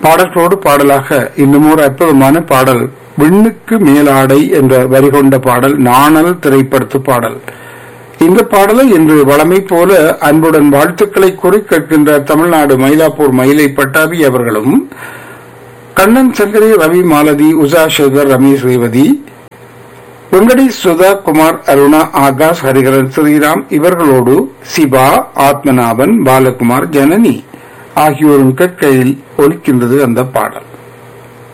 பாடல்களோடு பாடலாக இன்னும் ஒரு அற்புதமான பாடல் விண்ணுக்கு மேலாடை என்ற வரி கொண்ட பாடல் நாணல் திரைப்படத்து பாடல் இந்த பாடலை இன்று வளமை போல அன்புடன் வாழ்த்துக்களை கூறி கேட்கின்ற தமிழ்நாடு மயிலாப்பூர் மயிலை பட்டாபி அவர்களும் கண்ணன் சங்கரி ரவி மாலதி உஷா சேகர் ரமேஷ் ரேவதி வெங்கடேஷ் சுதா குமார் அருணா ஆகாஷ் ஹரிகரன் ஸ்ரீராம் இவர்களோடு சிவா ஆத்மநாபன் பாலகுமார் ஜனனி ஆகியோரும் கேட்கையில் ஒலிக்கின்றது அந்த பாடல்